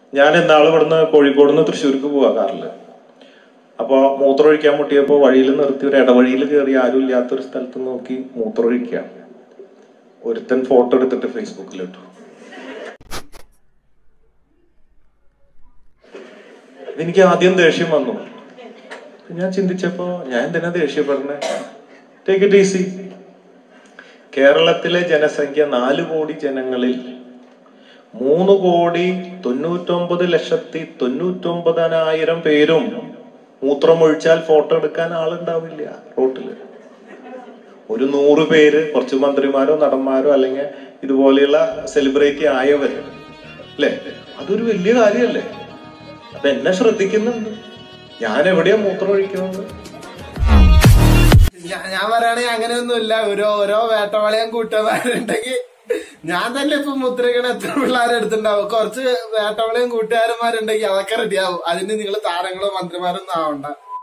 ഞാൻ എന്നാളും ഇവിടുന്ന് കോഴിക്കോട് നിന്ന് തൃശ്ശൂർക്ക് പോവാ കാറില് അപ്പൊ മൂത്രമൊഴിക്കാൻ മുട്ടിയപ്പോ വഴിയിൽ നിർത്തി ഒരു ഇടവഴിയിൽ കയറി ആരും ഇല്ലാത്തൊരു സ്ഥലത്ത് നോക്കി മൂത്രമൊഴിക്കുക ഒരുത്തൻ ഫോട്ടോ എടുത്തിട്ട് ഫേസ്ബുക്കിൽ ഇട്ടു എനിക്ക് ആദ്യം ദേഷ്യം വന്നു ഞാൻ ചിന്തിച്ചപ്പോ ഞാൻ എന്തിനാ ദേഷ്യപ്പെടുന്നത് ടേക്ക് ഇറ്റ് ഈസി കേരളത്തിലെ ജനസംഖ്യ നാല് കോടി ജനങ്ങളിൽ മൂന്ന് കോടി തൊണ്ണൂറ്റൊമ്പത് ലക്ഷത്തി തൊണ്ണൂറ്റൊമ്പതിനായിരം പേരും മൂത്രമൊഴിച്ചാൽ ഫോട്ടോ എടുക്കാൻ ആളുണ്ടാവില്ല റോട്ടില് ഒരു നൂറ് പേര് കുറച്ച് മന്ത്രിമാരോ നടന്മാരോ അല്ലെങ്കിൽ ഇതുപോലെയുള്ള സെലിബ്രിറ്റി ആയവര് അല്ലേ അതൊരു വലിയ കാര്യമല്ലേ അതെന്നെ ശ്രദ്ധിക്കുന്നുണ്ട് ഞാൻ എവിടെയാ മൂത്രം ഒഴിക്കുന്നത് ഞാ- ഞാൻ പറയുകയാണെങ്കിൽ അങ്ങനെയൊന്നുമില്ല ഒരു ഓരോ വേട്ടവാളിയും കൂട്ടുകാരുണ്ടെങ്കിൽ ഞാൻ തന്നെ ഇപ്പൊ മുദ്രകണ എത്ര പിള്ളേരെ എടുത്തിണ്ടാവും കുറച്ച് വേട്ടവാളിയും കൂട്ടുകാരന്മാരുണ്ടെങ്കിൽ അതൊക്കെ റെഡിയാവും അതിന് നിങ്ങൾ താരങ്ങളോ മന്ത്രിമാരൊന്നും ആവണ്ട